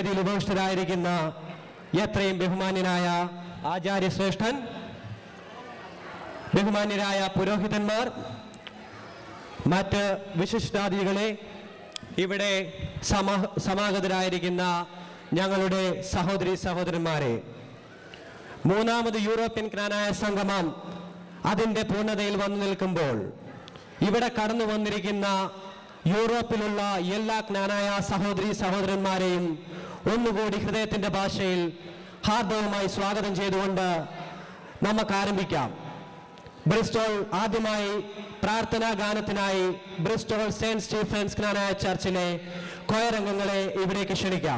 വേദിയിൽ ഉപവിഷ്ടരായിരിക്കുന്ന എത്രയും ബഹുമാന്യനായ ആചാര്യശ്രേഷ്ഠൻ ബഹുമാന്യരായ പുരോഹിതന്മാർ മറ്റ് വിശിഷ്ടാതിഥികളെ ഇവിടെ സമ സമാഗതരായിരിക്കുന്ന ഞങ്ങളുടെ സഹോദരി സഹോദരന്മാരെ മൂന്നാമത് യൂറോപ്യൻ ജ്ഞാനായ സംഗമം അതിൻ്റെ പൂർണ്ണതയിൽ വന്നു നിൽക്കുമ്പോൾ ഇവിടെ കടന്നു വന്നിരിക്കുന്ന യൂറോപ്പിലുള്ള എല്ലാ ജ്ഞാനായ സഹോദരി സഹോദരന്മാരെയും ഒന്നുകൂടി ഹൃദയത്തിൻ്റെ ഭാഷയിൽ ഹാർദവമായി സ്വാഗതം ചെയ്തുകൊണ്ട് നമുക്ക് ആരംഭിക്കാം ബ്രിസ്റ്റോൾ ആദ്യമായി പ്രാർത്ഥനാ ഗാനത്തിനായി ബ്രിസ്റ്റോൾ സെന്റ് സ്റ്റീഫൻസ് ജ്ഞാനായ ചർച്ചിലെ കൊയരംഗങ്ങളെ ഇവിടേക്ക് ക്ഷണിക്കാം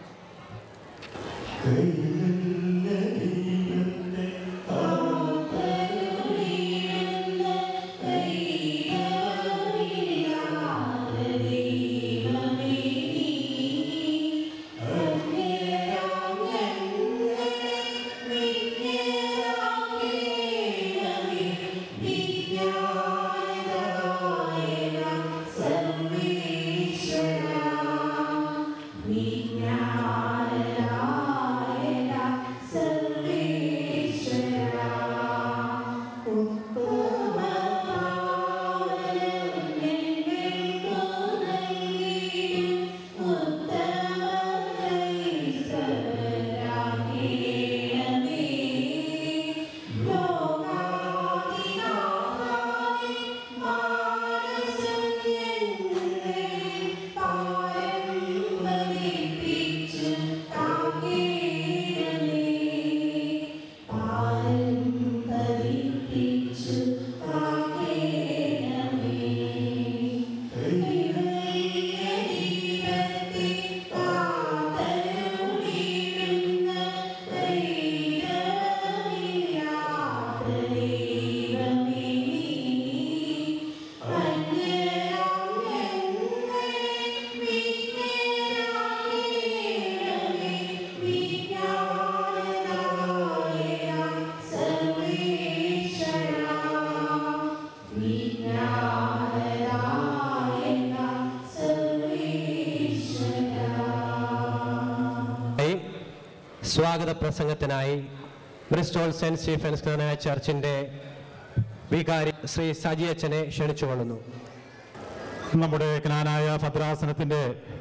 ായി സ്വാഗത പ്രസംഗത്തിനായി ബ്രിസ്റ്റോൾ സെന്റ് സ്റ്റീഫൻസ് ജ്ഞാനായ ചർച്ചിന്റെ വികാരി ശ്രീ സജി അച്ഛനെ ക്ഷണിച്ചുകൊള്ളുന്നു നമ്മുടെ ജ്ഞാനായ ഭദ്രാസനത്തിന്റെ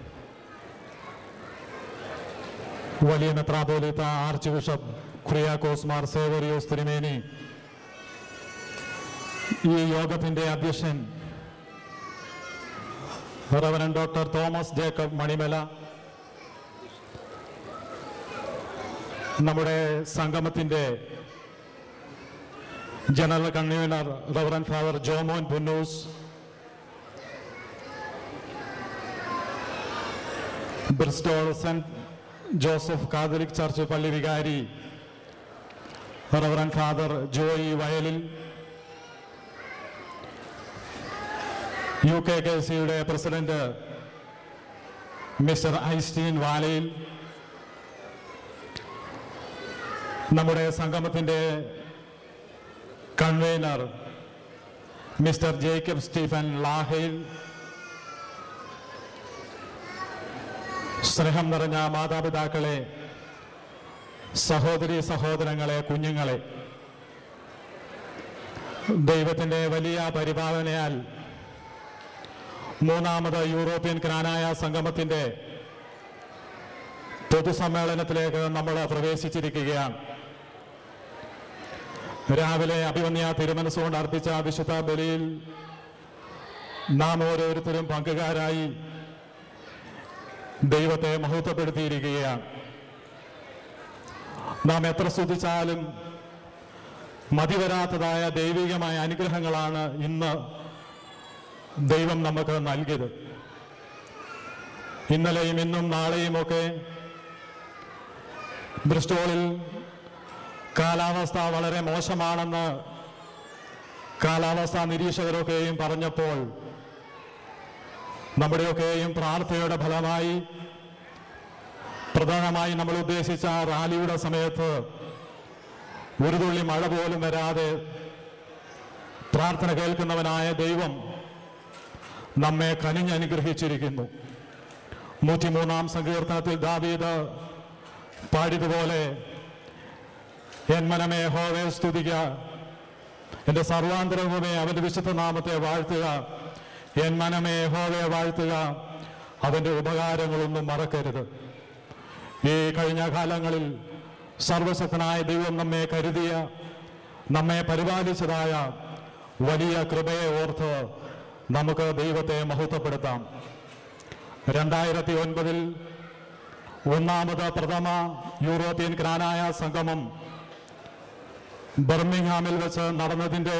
വലിയ മെത്രാപോലിത്ത ആർച്ച് ബിഷപ്പ് ഖുറിയാക്കോസ് മാർ സേവറിയോസ് തിരുമേനി ഈ യോഗത്തിന്റെ അധ്യക്ഷൻ reverend doctor Thomas Jacob Manimala നമ്മുടെ സംഗമത്തിന്റെ general convener reverend father Jomon Punnoose Bristol Saint Joseph Catholic church പള്ളി വികാരി reverend father Joy Vayalil U K K സിയുടെ പ്രസിഡന്റ് മിസ്റ്റർ ഐസ്റ്റീൻ വാലയിൽ നമ്മുടെ സംഗമത്തിന്റെ convener mister Jacob Stephen Lahayil സ്നേഹം നിറഞ്ഞ മാതാപിതാക്കളെ സഹോദരി സഹോദരങ്ങളെ കുഞ്ഞുങ്ങളെ ദൈവത്തിൻ്റെ വലിയ പരിപാലനയാൽ മൂന്നാമത് യൂറോപ്യൻ ജ്ഞാനായ സംഗമത്തിൻ്റെ പൊതുസമ്മേളനത്തിലേക്ക് നമ്മൾ പ്രവേശിച്ചിരിക്കുകയാണ് രാവിലെ അഭിമന്യ തിരുമനസ്സുകൊണ്ട് അർപ്പിച്ച വിശുദ്ധ ബലിയിൽ നാം ഓരോരുത്തരും പങ്കുകാരായി ദൈവത്തെ മഹത്വപ്പെടുത്തിയിരിക്കുകയാണ് നാം എത്ര സ്തുതിച്ചാലും മതിവരാത്തതായ ദൈവികമായ അനുഗ്രഹങ്ങളാണ് ഇന്ന് ദൈവം നമുക്ക് നൽകിയത് ഇന്നലെയും ഇന്നും നാളെയും ഒക്കെ ബ്രിസ്റ്റോളിൽ കാലാവസ്ഥ വളരെ മോശമാണെന്ന് കാലാവസ്ഥാ നിരീക്ഷകരൊക്കെയും പറഞ്ഞപ്പോൾ നമ്മുടെയൊക്കെയും പ്രാർത്ഥനയുടെ ഫലമായി പ്രധാനമായി നമ്മൾ ഉദ്ദേശിച്ച റാലിയുടെ സമയത്ത് ഒരു തുള്ളി മഴ പോലും വരാതെ പ്രാർത്ഥന കേൾക്കുന്നവനായ ദൈവം നമ്മെ കനിഞ്ഞനുഗ്രഹിച്ചിരിക്കുന്നു നൂറ്റിമൂന്നാം സങ്കീർത്തനത്തിൽ ദാവീദ് പാടിയതുപോലെ എൻ മനമേ ഹോവേ സ്തുതിക എൻ്റെ സർവാന്തരവുമേ അവൻ്റെ വിശുദ്ധ നാമത്തെ വാഴ്ത്തുക എൻ മനമേ ഹോവയെ വാഴ്ത്തുക അവൻ്റെ ഉപകാരങ്ങളൊന്നും മറക്കരുത് ഈ കഴിഞ്ഞ കാലങ്ങളിൽ സർവശക്തനായ ദൈവം നമ്മെ കരുതിയ നമ്മെ പരിപാലിച്ചതായ വലിയ കൃപയെ ഓർത്ത് നമുക്ക് ദൈവത്തെ മഹത്വപ്പെടുത്താം രണ്ടായിരത്തി ഒൻപതിൽ ഒന്നാമത് പ്രഥമ യൂറോപ്യൻ ഗ്രാനായ സംഗമം ബർമിംഗ്ഹാമിൽ വെച്ച് നടന്നതിൻ്റെ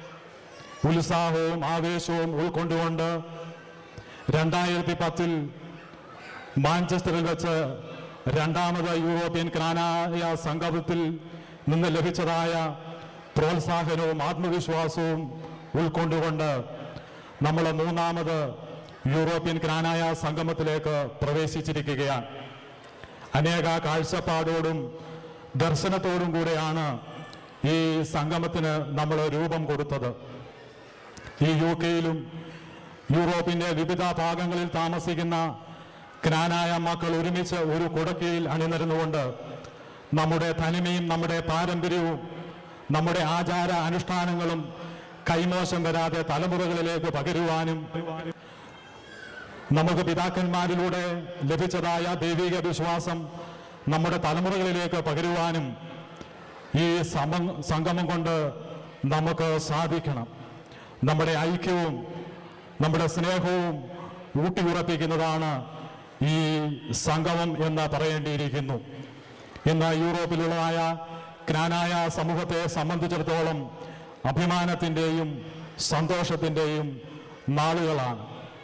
ഉത്സാഹവും ആവേശവും ഉൾക്കൊണ്ടുകൊണ്ട് രണ്ടായിരത്തി പത്തിൽ മാഞ്ചസ്റ്ററിൽ വെച്ച് രണ്ടാമത് യൂറോപ്യൻ ഗ്രാനായ സംഗമത്തിൽ നിന്ന് ലഭിച്ചതായ പ്രോത്സാഹനവും ആത്മവിശ്വാസവും ഉൾക്കൊണ്ടുകൊണ്ട് നമ്മൾ മൂന്നാമത് യൂറോപ്യൻ ഗ്രാനായ സംഗമത്തിലേക്ക് പ്രവേശിച്ചിരിക്കുകയാണ് അനേക കാഴ്ചപ്പാടോടും ദർശനത്തോടും കൂടെയാണ് ഈ സംഗമത്തിന് നമ്മൾ രൂപം കൊടുത്തത് ഈ യു കെയിലും യൂറോപ്പിന്റെ വിവിധ ഭാഗങ്ങളിൽ താമസിക്കുന്ന ജ്ഞാനായ മക്കൾ ഒരുമിച്ച് ഒരു കുടക്കീഴിൽ അണിനിരുന്നുകൊണ്ട് നമ്മുടെ തനിമയും നമ്മുടെ പാരമ്പര്യവും നമ്മുടെ ആചാര അനുഷ്ഠാനങ്ങളും കൈമോശം വരാതെ തലമുറകളിലേക്ക് പകരുവാനും നമുക്ക് പിതാക്കന്മാരിലൂടെ ലഭിച്ചതായ ദൈവിക വിശ്വാസം നമ്മുടെ തലമുറകളിലേക്ക് പകരുവാനും ഈ സമ സംഗമം കൊണ്ട് നമുക്ക് സാധിക്കണം നമ്മുടെ ഐക്യവും നമ്മുടെ സ്നേഹവും ഊട്ടിയുറപ്പിക്കുന്നതാണ് ഈ സംഗമം എന്ന് പറയേണ്ടിയിരിക്കുന്നു ഇന്ന് യൂറോപ്പിലുള്ളതായ ജ്ഞാനായ സമൂഹത്തെ സംബന്ധിച്ചിടത്തോളം അഭിമാനത്തിൻ്റെയും സന്തോഷത്തിൻ്റെയും നാളുകളാണ്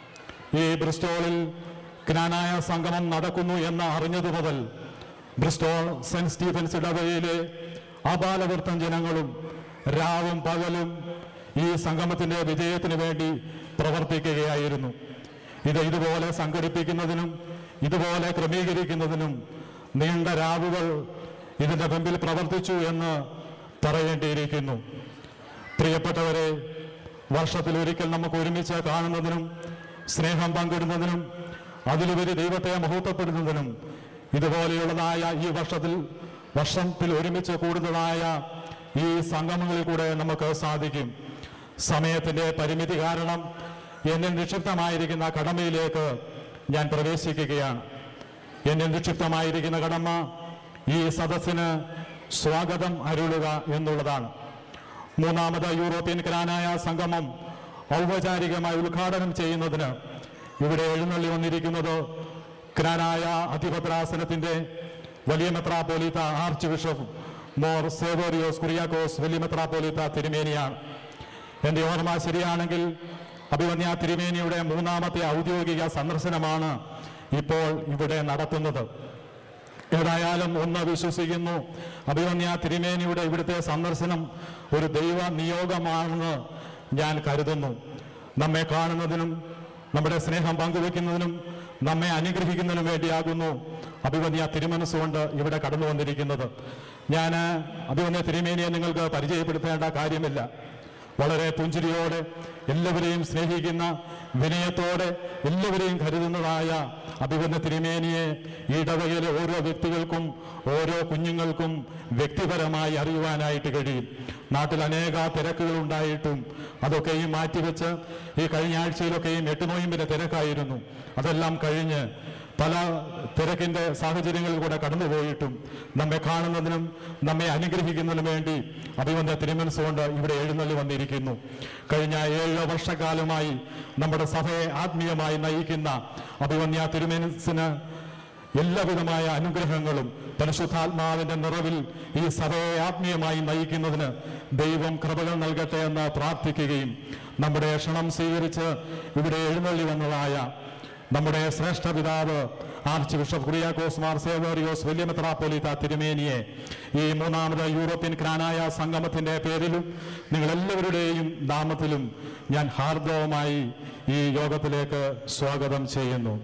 ഈ ബ്രിസ്റ്റോളിൽ ജ്ഞാനായ സംഗമം നടക്കുന്നു എന്ന് അറിഞ്ഞതു മുതൽ ബ്രിസ്റ്റോൾ സെന്റ് സ്റ്റീഫൻസ് ഇടവകയിലെ അപാലവൃത്തം ജനങ്ങളും രാവും പകലും ഈ സംഗമത്തിന്റെ വിജയത്തിന് വേണ്ടി പ്രവർത്തിക്കുകയായിരുന്നു ഇത് ഇതുപോലെ സംഘടിപ്പിക്കുന്നതിനും ഇതുപോലെ ക്രമീകരിക്കുന്നതിനും നീണ്ട രാവുകൾ ഇതിന്റെ മുമ്പിൽ പ്രവർത്തിച്ചു എന്ന് പറയേണ്ടിയിരിക്കുന്നു പ്രിയപ്പെട്ടവരെ വർഷത്തിൽ ഒരിക്കൽ നമുക്ക് ഒരുമിച്ച് കാണുന്നതിനും സ്നേഹം പങ്കിടുന്നതിനും അതിലുപരി ദൈവത്തെ മഹത്വപ്പെടുന്നതിനും ഇതുപോലെയുള്ളതായ ഈ വർഷത്തിൽ വർഷത്തിൽ ഒരുമിച്ച് കൂടുന്നതായ ഈ സംഗമങ്ങളിൽ കൂടെ നമുക്ക് സാധിക്കും സമയത്തിന്റെ പരിമിതി കാരണം എന്നിൽ നിക്ഷിപ്തമായിരിക്കുന്ന കടമയിലേക്ക് ഞാൻ പ്രവേശിക്കുകയാണ് എന്നിൽ നിക്ഷിപ്തമായിരിക്കുന്ന കടമ ഈ സദസ്സിന് സ്വാഗതം അരുളുക എന്നുള്ളതാണ് മൂന്നാമത് യൂറോപ്യൻ ഗ്രാനായ സംഗമം ഔപചാരികമായി ഉദ്ഘാടനം ചെയ്യുന്നതിന് ഇവിടെ എഴുന്നള്ളി വന്നിരിക്കുന്നത് ഗ്രാനായ അധിപത്രാസനത്തിന്റെ വലിയ മെത്രാപോലീത്ത ആർച്ച് ബിഷപ്പ് മോർ സേവോറിയോസ് കുറിയാക്കോസ് വലിയ മെത്രാപോലീത്ത തിരുമേനിയാണ് എന്റെ ഓർമ്മ ശരിയാണെങ്കിൽ അഭിമന്യ തിരുമേനിയുടെ മൂന്നാമത്തെ ഔദ്യോഗിക സന്ദർശനമാണ് ഇപ്പോൾ ഇവിടെ നടത്തുന്നത് ഏതായാലും ഒന്ന് വിശ്വസിക്കുന്നു അഭിമന്യ തിരുമേനിയുടെ ഇവിടുത്തെ സന്ദർശനം ഒരു ദൈവ നിയോഗമാണെന്ന് ഞാൻ കരുതുന്നു നമ്മെ കാണുന്നതിനും നമ്മുടെ സ്നേഹം പങ്കുവെക്കുന്നതിനും നമ്മെ അനുഗ്രഹിക്കുന്നതിനും വേണ്ടിയാകുന്നു അഭിമന്യ തിരുമനസ്സുകൊണ്ട് ഇവിടെ കടന്നു വന്നിരിക്കുന്നത് ഞാൻ അഭിമന്യ തിരുമേനിയെ നിങ്ങൾക്ക് പരിചയപ്പെടുത്തേണ്ട കാര്യമില്ല വളരെ പുഞ്ചിരിയോടെ എല്ലാവരെയും സ്നേഹിക്കുന്ന വിനയത്തോടെ എല്ലാവരെയും കരുതുന്നതായ അഭിമന്യ തിരുമേനിയെ ഈ ഇടവകയിലെ ഓരോ വ്യക്തികൾക്കും ഓരോ കുഞ്ഞുങ്ങൾക്കും വ്യക്തിപരമായി അറിയുവാനായിട്ട് കഴിയും നാട്ടിൽ അനേക തിരക്കുകൾ ഉണ്ടായിട്ടും അതൊക്കെയും മാറ്റിവെച്ച് ഈ കഴിഞ്ഞ ആഴ്ചയിലൊക്കെയും എട്ടുനോയിമ്പിന്റെ തിരക്കായിരുന്നു അതെല്ലാം കഴിഞ്ഞ് പല തിരക്കിന്റെ സാഹചര്യങ്ങളിൽ കൂടെ കടന്നുപോയിട്ടും നമ്മെ കാണുന്നതിനും നമ്മെ അനുഗ്രഹിക്കുന്നതിനും വേണ്ടി അഭിമന്യ തിരുമനസ്സുകൊണ്ട് ഇവിടെ എഴുന്നള്ളി വന്നിരിക്കുന്നു കഴിഞ്ഞ ഏഴ് വർഷക്കാലമായി നമ്മുടെ സഭയെ ആത്മീയമായി നയിക്കുന്ന അഭിമന്യ തിരുമനസ്സിന് എല്ലാവിധമായ അനുഗ്രഹങ്ങളും പരിശുദ്ധാത്മാവിന്റെ നിറവിൽ ഈ സഭയെ ആത്മീയമായി നയിക്കുന്നതിന് ദൈവം കൃപകൾ നൽകട്ടെ എന്ന് പ്രാർത്ഥിക്കുകയും നമ്മുടെ ക്ഷണം സ്വീകരിച്ച് ഇവിടെ എഴുന്നള്ളി വന്നതായ നമ്മുടെ ശ്രേഷ്ഠ പിതാവ് ആർച്ച് ബിഷപ്പ് കുറിയാക്കോസ് മാർ സേവോറിയോസ് വലിയ മെത്രാപ്പൊലീത്ത തിരുമേനിയെ ഈ മൂന്നാമത് യൂറോപ്യൻ ക്രാനായ സംഗമത്തിന്റെ പേരിലും നിങ്ങൾ എല്ലാവരുടെയും നാമത്തിലും ഞാൻ ഹാർദവമായി ഈ യോഗത്തിലേക്ക് സ്വാഗതം ചെയ്യുന്നു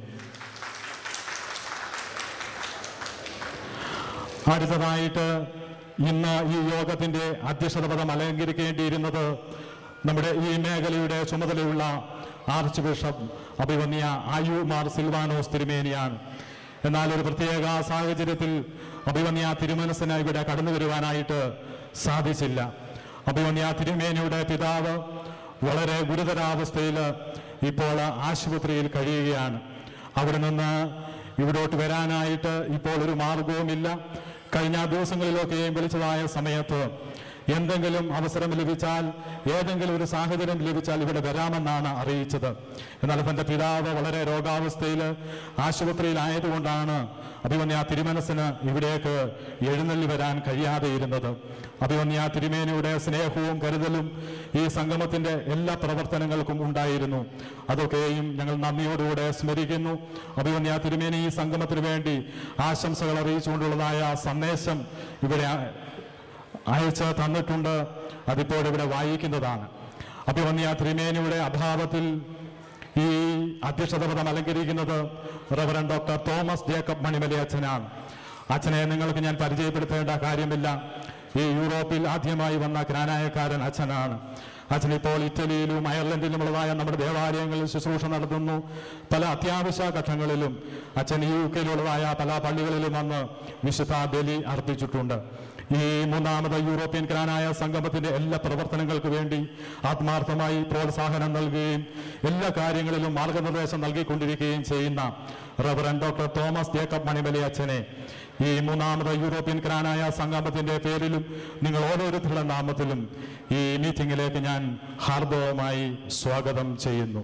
അടുത്തതായിട്ട് ഇന്ന് ഈ യോഗത്തിന്റെ അധ്യക്ഷത പദം അലങ്കരിക്കേണ്ടിയിരുന്നത് നമ്മുടെ ഈ മേഖലയുടെ ചുമതലയുള്ള ആർച്ച് ബിഷപ്പ് അഭിവന്യ ആയു മാർ സിൽവാനോസ് തിരുമേനിയാണ് എന്നാൽ ഒരു പ്രത്യേക സാഹചര്യത്തിൽ അഭിവന്യ തിരുമനസിന് ഇവിടെ കടന്നു വരുവാനായിട്ട് സാധിച്ചില്ല അഭിവന്യ തിരുമേനിയുടെ പിതാവ് വളരെ ഗുരുതരാവസ്ഥയിൽ ഇപ്പോൾ ആശുപത്രിയിൽ കഴിയുകയാണ് അവിടെ നിന്ന് ഇവിടോട്ട് വരാനായിട്ട് ഇപ്പോൾ ഒരു മാർഗവുമില്ല കഴിഞ്ഞ ദിവസങ്ങളിലൊക്കെയും വിളിച്ചതായ സമയത്ത് എന്തെങ്കിലും അവസരം ലഭിച്ചാൽ ഏതെങ്കിലും ഒരു സാഹചര്യം ലഭിച്ചാൽ ഇവിടെ വരാമെന്നാണ് അറിയിച്ചത് എന്നാൽ തന്റെ പിതാവ് വളരെ രോഗാവസ്ഥയിൽ ആശുപത്രിയിലായതുകൊണ്ടാണ് അഭിമന്യ തിരുമനസിന് ഇവിടേക്ക് എഴുന്നള്ളി വരാൻ കഴിയാതെ ഇരുന്നത് അഭിമന്യ തിരുമേനിയുടെ സ്നേഹവും കരുതലും ഈ സംഗമത്തിന്റെ എല്ലാ പ്രവർത്തനങ്ങൾക്കും ഉണ്ടായിരുന്നു അതൊക്കെയും ഞങ്ങൾ നന്ദിയോടുകൂടെ സ്മരിക്കുന്നു അഭിമന്യ തിരുമേനി ഈ സംഗമത്തിന് വേണ്ടി ആശംസകൾ അറിയിച്ചുകൊണ്ടുള്ളതായ സന്ദേശം ഇവിടെ അയച്ച് തന്നിട്ടുണ്ട് അതിപ്പോൾ ഇവിടെ വായിക്കുന്നതാണ് അഭിമന്യ തിരുമേനിയുടെ അഭാവത്തിൽ ഈ അധ്യക്ഷത പദം അലങ്കരിക്കുന്നത് reverend doctor Thomas Jacob Manimala അച്ഛനാണ് അച്ഛനെ നിങ്ങൾക്ക് ഞാൻ പരിചയപ്പെടുത്തേണ്ട കാര്യമില്ല ഈ യൂറോപ്പിൽ ആദ്യമായി വന്ന ജ്ഞാനായക്കാരൻ അച്ഛനാണ് അച്ഛൻ ഇപ്പോൾ ഇറ്റലിയിലും അയർലൻഡിലുമുള്ളതായ നമ്മുടെ ദേവാലയങ്ങളിൽ ശുശ്രൂഷ നടത്തുന്നു പല അത്യാവശ്യ ഘട്ടങ്ങളിലും അച്ഛൻ യു കെയിലുള്ളതായ പല പള്ളികളിലും വന്ന് വിശുദ്ധ ബലി അർപ്പിച്ചിട്ടുണ്ട് ഈ മൂന്നാമത് യൂറോപ്യൻ ഗ്രാനായ സംഗമത്തിന്റെ എല്ലാ പ്രവർത്തനങ്ങൾക്ക് വേണ്ടി ആത്മാർത്ഥമായി പ്രോത്സാഹനം നൽകുകയും എല്ലാ കാര്യങ്ങളിലും മാർഗനിർദ്ദേശം നൽകിക്കൊണ്ടിരിക്കുകയും ചെയ്യുന്ന reverend doctor Thomas Jacob Manimala അച്ഛനെ ഈ മൂന്നാമത് യൂറോപ്യൻ ഗ്രാനായ സംഗമത്തിന്റെ പേരിലും നിങ്ങൾ ഓരോരുത്തരുടെ നാമത്തിലും ഈ മീറ്റിംഗിലേക്ക് ഞാൻ ഹാർദവമായി സ്വാഗതം ചെയ്യുന്നു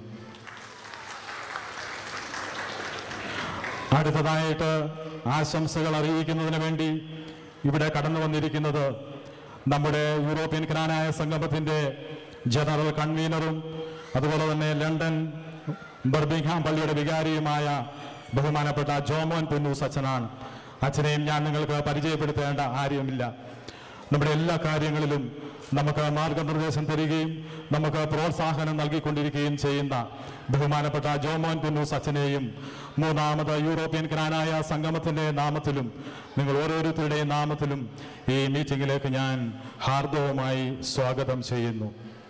അടുത്തതായിട്ട് ആശംസകൾ അറിയിക്കുന്നതിന് വേണ്ടി ഇവിടെ കടന്നു വന്നിരിക്കുന്നത് നമ്മുടെ യൂറോപ്യൻ ജ്ഞാനായ സംഗമത്തിന്റെ ജനറൽ കൺവീനറും അതുപോലെ തന്നെ ലണ്ടൻ ബർബിംഗ്ഹാം പള്ളിയുടെ വികാരിയുമായ ബഹുമാനപ്പെട്ട ജോമോൻ പുന്നൂസ് അച്ഛനാണ് അച്ഛനെയും ഞാൻ നിങ്ങൾക്ക് പരിചയപ്പെടുത്തേണ്ട ആര്യമില്ല നമ്മുടെ എല്ലാ കാര്യങ്ങളിലും നമുക്ക് മാർഗനിർദ്ദേശം തരികയും നമുക്ക് പ്രോത്സാഹനം നൽകിക്കൊണ്ടിരിക്കുകയും ചെയ്യുന്ന ബഹുമാനപ്പെട്ട ജോമോൻ പുന്നൂസ് അച്ഛനെയും മൂന്നാമത് യൂറോപ്യൻ ജ്ഞാനായ സംഗമത്തിന്റെ നാമത്തിലും നിങ്ങൾ ഓരോരുത്തരുടെയും നാമത്തിലും ഈ മീറ്റിംഗിലേക്ക് ഞാൻ ഹാർദവമായി സ്വാഗതം ചെയ്യുന്നു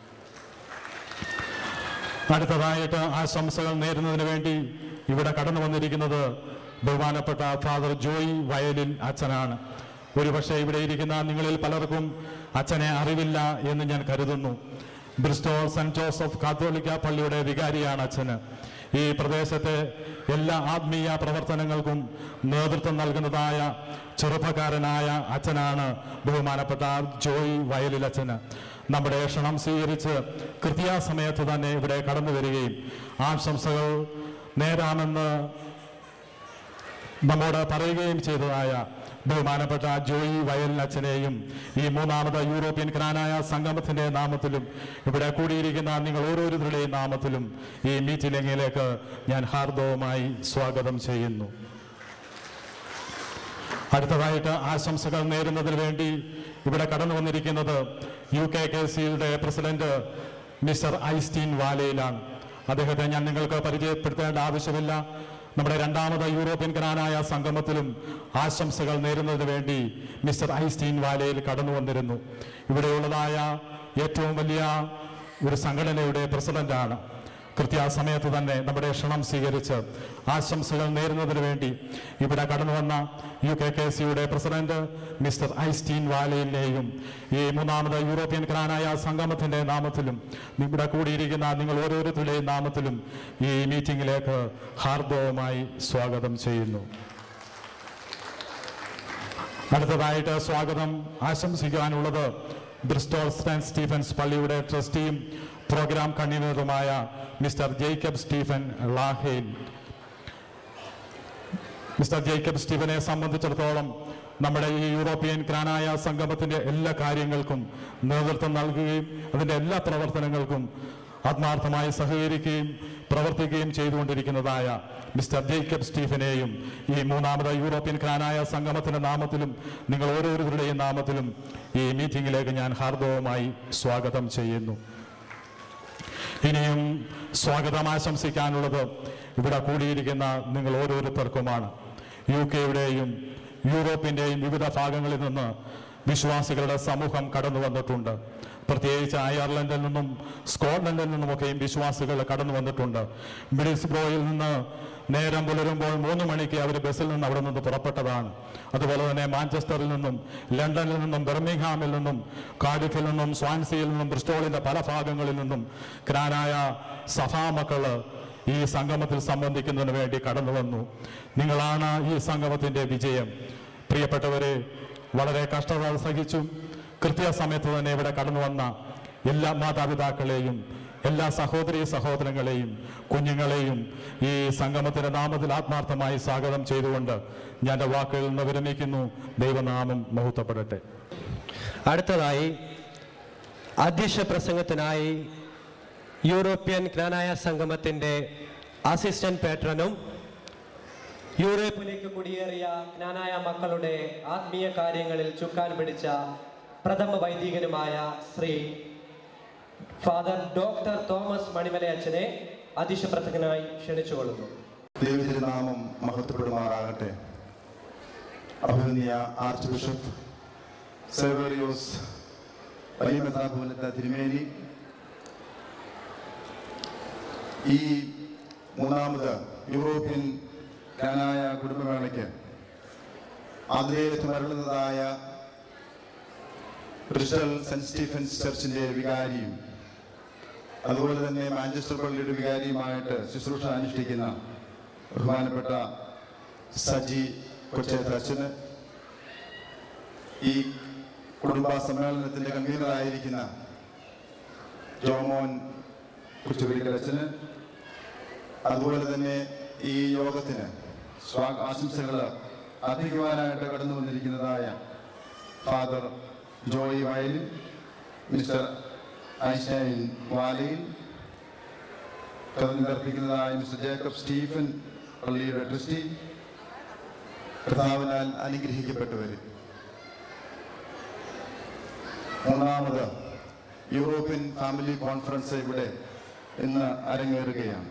അടുത്തതായിട്ട് ആശംസകൾ നേരുന്നതിന് വേണ്ടി ഇവിടെ കടന്നു വന്നിരിക്കുന്നത് ബഹുമാനപ്പെട്ട ഫാദർ ജോയി വയലിൻ അച്ഛനാണ് ഒരുപക്ഷെ ഇവിടെ ഇരിക്കുന്ന നിങ്ങളിൽ പലർക്കും അച്ഛനെ അറിവില്ല എന്ന് ഞാൻ കരുതുന്നു ബ്രിസ്റ്റോൾ സെന്റ് ജോസഫ് കാത്തോലിക്ക പള്ളിയുടെ വികാരിയാണ് അച്ഛന് ഈ പ്രദേശത്തെ എല്ലാ ആത്മീയ പ്രവർത്തനങ്ങൾക്കും നേതൃത്വം നൽകുന്നതായ ചെറുപ്പക്കാരനായ അച്ഛനാണ് ബഹുമാനപ്പെട്ട ജോയി വയലിൽ അച്ഛന് നമ്മുടെ ക്ഷണം സ്വീകരിച്ച് കൃത്യാസമയത്ത് തന്നെ ഇവിടെ കടന്നു വരികയും ആശംസകൾ നേരാമെന്ന് നമ്മോട് പറയുകയും ചെയ്തതായ ബഹുമാനപ്പെട്ട ജോയി വയലിൻ അച്ഛനെയും ഈ മൂന്നാമത് യൂറോപ്യൻ ജ്ഞാനായ സംഗമത്തിന്റെ നാമത്തിലും ഇവിടെ കൂടിയിരിക്കുന്ന നിങ്ങൾ ഓരോരുത്തരുടെയും നാമത്തിലും ഈ മീറ്റിംഗിലേക്ക് ഞാൻ ഹാർദവമായി സ്വാഗതം ചെയ്യുന്നു അടുത്തതായിട്ട് ആശംസകൾ നേരുന്നതിന് വേണ്ടി ഇവിടെ കടന്നു വന്നിരിക്കുന്നത് യു കെ കെ സിയുടെ പ്രസിഡന്റ് മിസ്റ്റർ ഐസ്റ്റീൻ വാലയിലാണ് അദ്ദേഹത്തെ ഞാൻ നിങ്ങൾക്ക് പരിചയപ്പെടുത്തേണ്ട ആവശ്യമില്ല നമ്മുടെ രണ്ടാമത് യൂറോപ്യൻ ജ്ഞാനായ സംഗമത്തിലും ആശംസകൾ നേരുന്നതിന് വേണ്ടി മിസ്റ്റർ ഐസ്റ്റീൻ വാലയിൽ കടന്നു വന്നിരുന്നു ഇവിടെയുള്ളതായ ഏറ്റവും വലിയ ഒരു സംഘടനയുടെ പ്രസിഡന്റാണ് കൃത്യാസമയത്ത് തന്നെ നമ്മുടെ ക്ഷണം സ്വീകരിച്ച് ആശംസകൾ നേരുന്നതിന് വേണ്ടി ഇവിടെ കടന്നു വന്ന യു കെ കെ സിയുടെ പ്രസിഡന്റ് മിസ്റ്റർ ഐസ്റ്റീൻ വാലയിലെയും ഈ മൂന്നാമത് യൂറോപ്യൻ ജ്ഞാനായ സംഗമത്തിന്റെ നാമത്തിലും ഇവിടെ കൂടിയിരിക്കുന്ന നിങ്ങൾ ഓരോരുത്തരുടെയും നാമത്തിലും ഈ മീറ്റിംഗിലേക്ക് ഹാർദവമായി സ്വാഗതം ചെയ്യുന്നു അടുത്തതായിട്ട് സ്വാഗതം ആശംസിക്കാനുള്ളത് ബ്രിസ്റ്റോൾ സെന്റ് സ്റ്റീഫൻസ് പള്ളിയുടെ ട്രസ്റ്റിയും പ്രോഗ്രാം കൺവീനറുമായ mister Jacob Stephen Lahayil mister Jacob സ്റ്റീഫനെ സംബന്ധിച്ചിടത്തോളം നമ്മുടെ ഈ യൂറോപ്യൻ ജ്ഞാനായ സംഗമത്തിന്റെ എല്ലാ കാര്യങ്ങൾക്കും നേതൃത്വം നൽകുകയും അതിന്റെ എല്ലാ പ്രവർത്തനങ്ങൾക്കും ആത്മാർത്ഥമായി സഹകരിക്കുകയും പ്രവർത്തിക്കുകയും ചെയ്തുകൊണ്ടിരിക്കുന്നതായ മിസ്റ്റർ ജേക്കബ് സ്റ്റീഫനെയും ഈ മൂന്നാമത് യൂറോപ്യൻ ജ്ഞാനായ സംഗമത്തിന്റെ നാമത്തിലും നിങ്ങൾ ഓരോരുത്തരുടെയും നാമത്തിലും ഈ മീറ്റിംഗിലേക്ക് ഞാൻ ഹാർദവമായി സ്വാഗതം ചെയ്യുന്നു ഇനിയും സ്വാഗതം ആശംസിക്കാനുള്ളത് ഇവിടെ കൂടിയിരിക്കുന്ന നിങ്ങൾ ഓരോരുത്തർക്കുമാണ് യു കെയുടെയും യൂറോപ്പിന്റെയും വിവിധ ഭാഗങ്ങളിൽ നിന്ന് വിശ്വാസികളുടെ സമൂഹം കടന്നു വന്നിട്ടുണ്ട് പ്രത്യേകിച്ച് അയർലൻഡിൽ നിന്നും സ്കോട്ട്ലൻഡിൽ നിന്നുമൊക്കെയും വിശ്വാസികൾ കടന്നു വന്നിട്ടുണ്ട് മിഡിൽസ്ബ്രോയിൽ നിന്ന് നേരം പുലരുമ്പോൾ മൂന്ന് മണിക്ക് അവർ ബസ്സിൽ നിന്ന് അവിടെ നിന്ന് പുറപ്പെട്ടതാണ് അതുപോലെ തന്നെ മാഞ്ചസ്റ്ററിൽ നിന്നും ലണ്ടനിൽ നിന്നും ബെർമിംഗ്ഹാമിൽ നിന്നും കാഡിഫിൽ നിന്നും സ്വാൻസിയിൽ നിന്നും ബ്രിസ്റ്റോളിന്റെ പല ഭാഗങ്ങളിൽ നിന്നും ക്രാനായ സഭാമക്കള് ഈ സംഗമത്തിൽ സംബന്ധിക്കുന്നതിന് വേണ്ടി കടന്നു വന്നു നിങ്ങളാണ് ഈ സംഗമത്തിന്റെ വിജയം പ്രിയപ്പെട്ടവരെ വളരെ കഷ്ടത സഹിച്ചും കൃത്യസമയത്ത് തന്നെ ഇവിടെ കടന്നു വന്ന എല്ലാ മാതാപിതാക്കളെയും എല്ലാ സഹോദരി സഹോദരങ്ങളെയും കുഞ്ഞുങ്ങളെയും ഈ സംഗമത്തിന്റെ നാമത്തിൽ ആത്മാർത്ഥമായി സ്വാഗതം ചെയ്തുകൊണ്ട് ഞാൻ എൻ്റെ വാക്കുകളിൽ നിന്ന് വിരമിക്കുന്നു ദൈവനാമം മഹത്വപ്പെടട്ടെ അടുത്തതായി അധ്യക്ഷ പ്രസംഗത്തിനായി യൂറോപ്യൻ ജ്ഞാനായ സംഗമത്തിന്റെ അസിസ്റ്റന്റ് പേട്രനും യൂറോപ്പിലേക്ക് കുടിയേറിയ ജ്ഞാനായ മക്കളുടെ ആത്മീയ കാര്യങ്ങളിൽ ചുക്കാൻ പിടിച്ച പ്രഥമ വൈദികനുമായ ശ്രീ ഫാദർ ഡോക്ടർ തോമസ് മണിമലയച്ചനെ അധ്യക്ഷ പ്രസംഗനായി ക്ഷണിച്ചുകൊള്ളുന്നു ദൈവതിരുനാമം മഹത്വപ്പെടുമാറാകട്ടെ അഭിനന്ദിയ ആർച്ച് ബിഷപ്പ് സേവേറിയോസ് വലിയ മെത്രാപോലത്തെ തിരുമേനി ഈ മൂന്നാമത് യൂറോപ്യൻ കാനായ കുടുംബമേളയ്ക്ക് ആതിഥേയത്വം അരുളുന്നതായ ബ്രിസ്റ്റൽ സെന്റ് സ്റ്റീഫൻസ് ചർച്ചിന്റെ വികാരിയും അതുപോലെ തന്നെ മാഞ്ചസ്റ്റർ പള്ളിയുടെ വികാരിയുമായിട്ട് ശുശ്രൂഷ അനുഷ്ഠിക്കുന്ന ബഹുമാനപ്പെട്ട സജി കൊച്ചേത്തച്ഛന് ഈ കുടുംബ സമ്മേളനത്തിന്റെ കൺവീനറായിരിക്കുന്ന ജോമോൻ കുച്ചുപിടിക്കലച്ഛന് അതുപോലെ തന്നെ ഈ യോഗത്തിന് സ്വാഗ ആശംസകൾ അർപ്പിക്കുവാനായിട്ട് കടന്നു വന്നിരിക്കുന്നതായ father Joy Vayalil mister Einstein Valayil കർപ്പിക്കുന്നതായ മിസ്റ്റർ ജേക്കബ് സ്റ്റീഫൻ പള്ളിയുടെ ട്രസ്റ്റി കർത്താവിനാൽ അനുഗ്രഹിക്കപ്പെട്ടവര് മൂന്നാമത് യൂറോപ്യൻ ഫാമിലി കോൺഫറൻസ് ഇവിടെ ഇന്ന് അരങ്ങേറുകയാണ്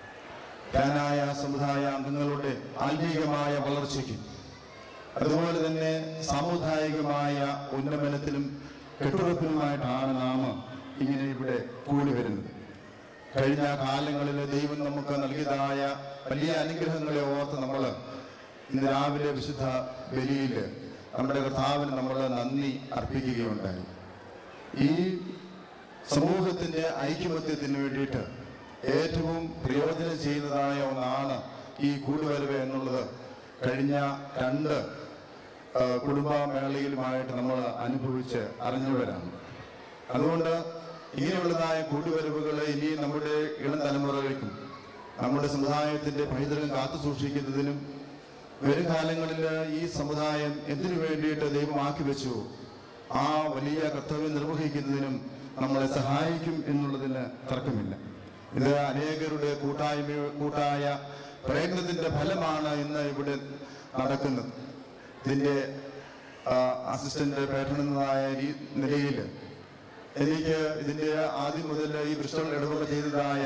കാനായ സമുദായ അംഗങ്ങളുടെ ആത്മീകമായ വളർച്ചയ്ക്കും അതുപോലെ തന്നെ സാമുദായികമായ ഉന്നമനത്തിലും കെട്ടുറപ്പിനുമായിട്ടാണ് നാം ഇങ്ങനെ ഇവിടെ കൂടി വരുന്നത് കഴിഞ്ഞ കാലങ്ങളിൽ ദൈവം നമുക്ക് നൽകിയതായ വലിയ അനുഗ്രഹങ്ങളെ ഓർത്ത് നമ്മൾ ഇന്ന് രാവിലെ വിശുദ്ധ ബലിയിൽ നമ്മുടെ കർത്താവിന് നമ്മൾ നന്ദി അർപ്പിക്കുകയുണ്ടായി ഈ സമൂഹത്തിന്റെ ഐക്യമത്യത്തിന് വേണ്ടിയിട്ട് ഏറ്റവും പ്രയോജനം ചെയ്യുന്നതായ ഒന്നാണ് ഈ കൂടുവരവ് എന്നുള്ളത് കഴിഞ്ഞ രണ്ട് ആ, കുടുംബ മേളയിലുമായിട്ട് നമ്മൾ അനുഭവിച്ച് അറിഞ്ഞവരാണ് അതുകൊണ്ട് ഇങ്ങനെയുള്ളതായ കൂടുവരവുകൾ ഇനി നമ്മുടെ ഇളം തലമുറകൾക്കും നമ്മുടെ സമുദായത്തിന്റെ പൈതൃകം കാത്തു സൂക്ഷിക്കുന്നതിനും വരും കാലങ്ങളിൽ ഈ സമുദായം എന്തിനു വേണ്ടിയിട്ട് ദൈവം ആക്കി വെച്ചു ആ വലിയ കർത്തവ്യം നിർവഹിക്കുന്നതിനും നമ്മളെ സഹായിക്കും എന്നുള്ളതിന് തർക്കമില്ല ഇത് അനേകരുടെ കൂട്ടായ്മ കൂട്ടായ പ്രയത്നത്തിന്റെ ഫലമാണ് ഇന്ന് ഇവിടെ നടക്കുന്നത് ഇതിന്റെ അസിസ്റ്റന്റ് പാറ്റേൺ എന്നതായ രീ- നിലയിൽ എനിക്ക് ഇതിന്റെ ആദ്യം മുതൽ ഈ ബ്രിസ്റ്റോൾ ഇടവക ചെയ്തതായ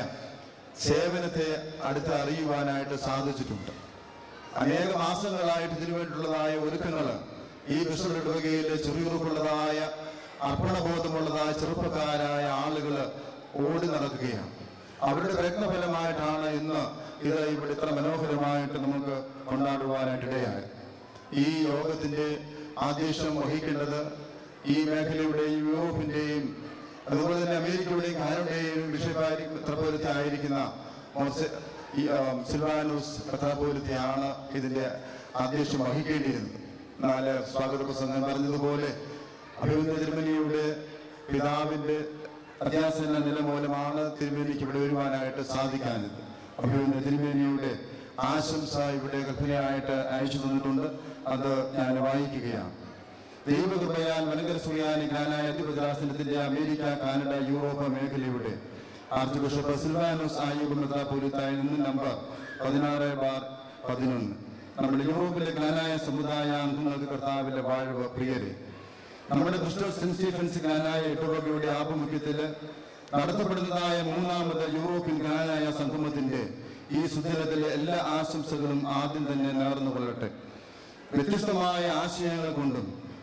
സേവനത്തെ അടുത്ത് അറിയുവാനായിട്ട് സാധിച്ചിട്ടുണ്ട് അനേക മാസങ്ങളായിട്ട് ഇതിനു വേണ്ടിയുള്ളതായ ഒരുക്കങ്ങൾ ഈ ബ്രിസ്റ്റോൾ ഇടവകയിൽ ചെറിയുറപ്പുള്ളതായ അർപ്പണബോധമുള്ളതായ ചെറുപ്പക്കാരായ ആളുകൾ ഓടി നടക്കുകയാണ് അവരുടെ പ്രയത്നഫലമായിട്ടാണ് ഇന്ന് ഇത് ഇവിടെ ഇത്ര മനോഹരമായിട്ട് നമുക്ക് കൊണ്ടാടുവാനായിട്ട് ഇടയായത് ഈ യോഗത്തിന്റെ ആദേശം വഹിക്കേണ്ടത് ഈ മേഖലയുടെയും യൂറോപ്പിന്റെയും അതുപോലെ തന്നെ അമേരിക്കയുടെയും കാനഡയുടെയും ബിഷപ്പാരി മെത്രാപോലിത്ത ആയിരിക്കുന്ന മോസെ- ഈ, ആ, സിൽവാനോസ് മെത്രാപോലിത്തയാണ് ഇതിന്റെ ആദേശം വഹിക്കേണ്ടിയിരുന്നത് നാല് സ്വാഗത പ്രസംഗം പറഞ്ഞതുപോലെ അഭിമന്യ തിരുമനിയുടെ പിതാവിന്റെ അത്യാസന നില മൂലമാണ് തിരുമേനിക്ക് ഇവിടെ വരുവാനായിട്ട് സാധിക്കാഞ്ഞത് അഭിമന്യ തിരുമേനിയുടെ ആശംസ ഇവിടെ കൽപ്പനയായിട്ട് അയച്ചു തന്നിട്ടുണ്ട് അത് ഞാൻ വായിക്കുകയാണ് ദൈവകൃപയാൽ വനങ്കര സുറിയാനി ജ്ഞാനായ അധിപതിരാസനത്തിന്റെ അമേരിക്ക കാനഡ യൂറോപ്പ് മേഖലയുടെ ആർച്ച് ബിഷപ്പ് സിൽവാനോസ് ആയുഗ മെത്രാപോലിത്തായി നിന്ന് നമ്പർ പതിനാറ് ബാർ പതിനൊന്ന് നമ്മുടെ യൂറോപ്പിലെ ജ്ഞാനായ സമുദായ അംഗങ്ങൾക്ക് കർത്താവിന്റെ വാഴ്വ് പ്രിയരെ നമ്മുടെ ക്രിസ്റ്റോ സെന്റ് സ്റ്റീഫൻസ് ജ്ഞാനായ ഇടവകയുടെ ആഭിമുഖ്യത്തിൽ നടത്തപ്പെടുന്നതായ മൂന്നാമത് യൂറോപ്യൻ ജ്ഞാനായ സംഗമത്തിന്റെ ഈ സുദിനത്തിലെ എല്ലാ ആശംസകളും ആദ്യം തന്നെ നേർന്നുകൊള്ളട്ടെ വ്യത്യസ്തമായ ആശയങ്ങൾ കൊണ്ടും